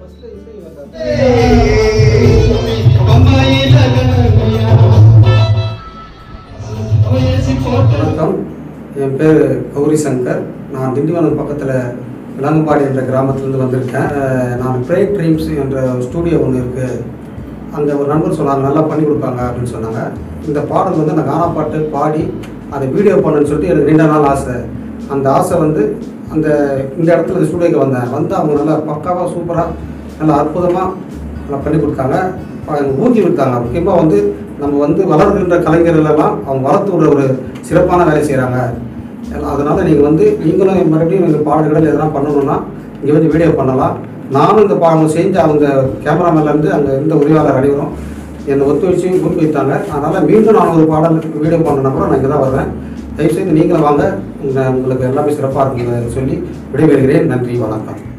first இசை வந்தார் வணக்கம் என் பேர் கௌரி சங்கர் நான் திண்டிவனம் பக்கத்தில் விலங்குபாடி என்ற கிராமத்துலேருந்து வந்திருக்கேன் அஹ் நான் பிரேக் ட்ரீம்ஸ் என்ற ஸ்டூடியோ ஒன்று இருக்குது அங்கே ஒரு நண்பர் சொன்னாங்க நல்லா பண்ணி கொடுப்பாங்க அப்படின்னு சொன்னாங்க இந்த பாடல் வந்து நான் கானா பாட்டு பாடி அதை வீடியோ பண்ணணும்னு சொல்லிட்டு எனக்கு நீண்ட நாள் ஆசை அந்த ஆசை வந்து அந்த இந்த இடத்துல இந்த ஸ்டூடியோக்கு வந்தேன் வந்து அவங்க நல்லா பக்காவாக சூப்பராக நல்லா அற்புதமாக நல்லா பண்ணி கொடுத்தாங்க ப- எனக்கு ஊக்கி விட்டாங்க முக்கியமாக வந்து நம்ம வந்து வளர்கின்ற கலைஞர்கள் எல்லாம் அவங்க வளர்த்து விட ஒரு சிறப்பான வேலை செய்கிறாங்க அதனால் நீங்கள் வந்து நீங்களும் மறுபடியும் இந்த பாடல்கள் எதனா பண்ணணும்னா இங்கே வந்து வீடியோ பண்ணலாம் நானும் இந்த பா அவங்க செஞ்ச அவங்க கேமராமேன்லேருந்து அங்கே இருந்த உதவியாளர் அனைவரும் என்னை ஒத்துழைச்சி ஊக்குவித்தாங்க அதனால் மீண்டும் நான் ஒரு பாடல் வீடியோ பண்ணணும்னா கூட நான் இங்கே தான் வருவேன் தயவுசெய்து நீங்களும் வாங்க உங்க- உங்களுக்கு எல்லாமே சிறப்பாக இருக்குங்க சொல்லி விடைபெறுகிறேன் நன்றி வணக்கம்